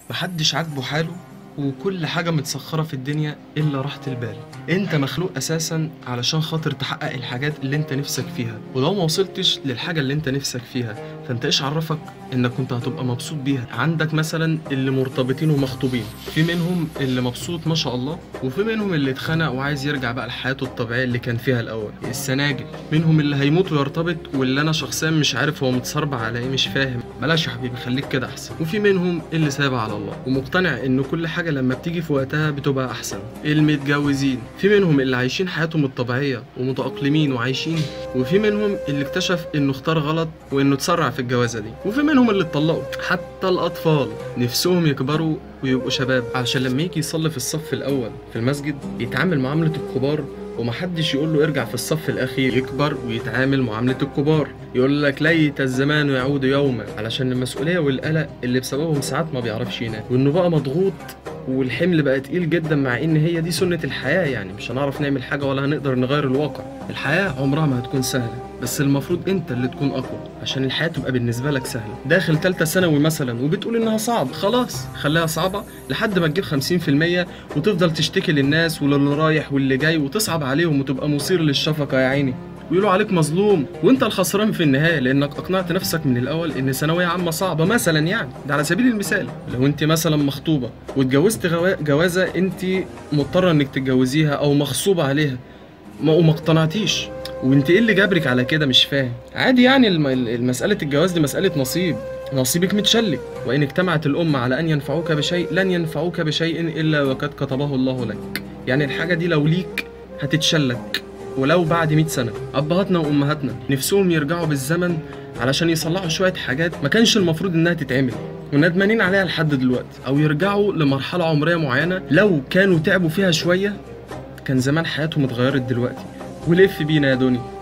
محدش عاجبه حاله وكل حاجة متسخرة في الدنيا إلا راحة البال أنت مخلوق أساسا علشان خاطر تحقق الحاجات اللي أنت نفسك فيها ولو ما وصلتش للحاجة اللي أنت نفسك فيها فأنت إيش عرفك إنك كنت هتبقى مبسوط بيها عندك مثلا اللي مرتبطين ومخطوبين في منهم اللي مبسوط ما شاء الله وفي منهم اللي اتخنق وعايز يرجع بقى لحياته الطبيعية اللي كان فيها الأول السناجل منهم اللي هيموت ويرتبط واللي أنا شخصيا مش عارف هو متصربع على إيه مش فاهم بلاش يا حبيبي خليك كده أحسن وفي منهم اللي سايبها على الله ومقتنع إن كل حاجة لما بتيجي في وقتها بتبقى أحسن المتجوزين في منهم اللي عايشين حياتهم الطبيعية ومتأقلمين وعايشين وفي منهم اللي اكتشف إنه اختار غلط وإنه اتسرع في الجوازة دي وفي منهم اللي اتطلقوا حتى الأطفال نفسهم يكبروا ويبقوا شباب عشان لما يجي يصلي في الصف الأول في المسجد يتعامل معاملة الكبار ومحدش يقول له ارجع في الصف الأخير يكبر ويتعامل معاملة الكبار يقول لك ليت الزمان يعود يوما علشان المسؤولية والقلق اللي بسببهم ساعات ما بيعرفش ينام وإنه بقى مضغوط والحمل بقى تقيل جدا مع ان هي دي سنة الحياة يعني مش هنعرف نعمل حاجة ولا هنقدر نغير الواقع الحياة عمرها ما هتكون سهلة بس المفروض انت اللي تكون اقوى عشان الحياة تبقى بالنسبة لك سهلة داخل تالتة ثانوي مثلا وبتقول انها صعب خلاص خليها صعبة لحد ما تجيب 50% وتفضل تشتكي للناس وللي رايح واللي جاي وتصعب عليهم وتبقى مثير للشفقة يا عيني ويقولوا عليك مظلوم وانت الخسران في النهايه لانك اقنعت نفسك من الاول ان ثانويه عامه صعبه مثلا يعني ده على سبيل المثال لو انت مثلا مخطوبه واتجوزت غوا- جوازه انت مضطره انك تتجوزيها او مغصوبه عليها ما وما اقتنعتيش وانت ايه اللي جابرك على كده مش فاهم عادي يعني الم- المساله الجواز دي مساله نصيب نصيبك متشلك وان اجتمعت الامه على ان ينفعوك بشيء لن ينفعوك بشيء الا وقد كتبه الله لك يعني الحاجه دي لو ليك هتتشلك ولو بعد 100 سنة أبهاتنا وأمهاتنا نفسهم يرجعوا بالزمن علشان يصلحوا شوية حاجات ما كانش المفروض إنها تتعمل وندمانين عليها لحد دلوقتي أو يرجعوا لمرحلة عمرية معينة لو كانوا تعبوا فيها شوية كان زمان حياتهم اتغيرت دلوقتي ولف بينا يا دنيا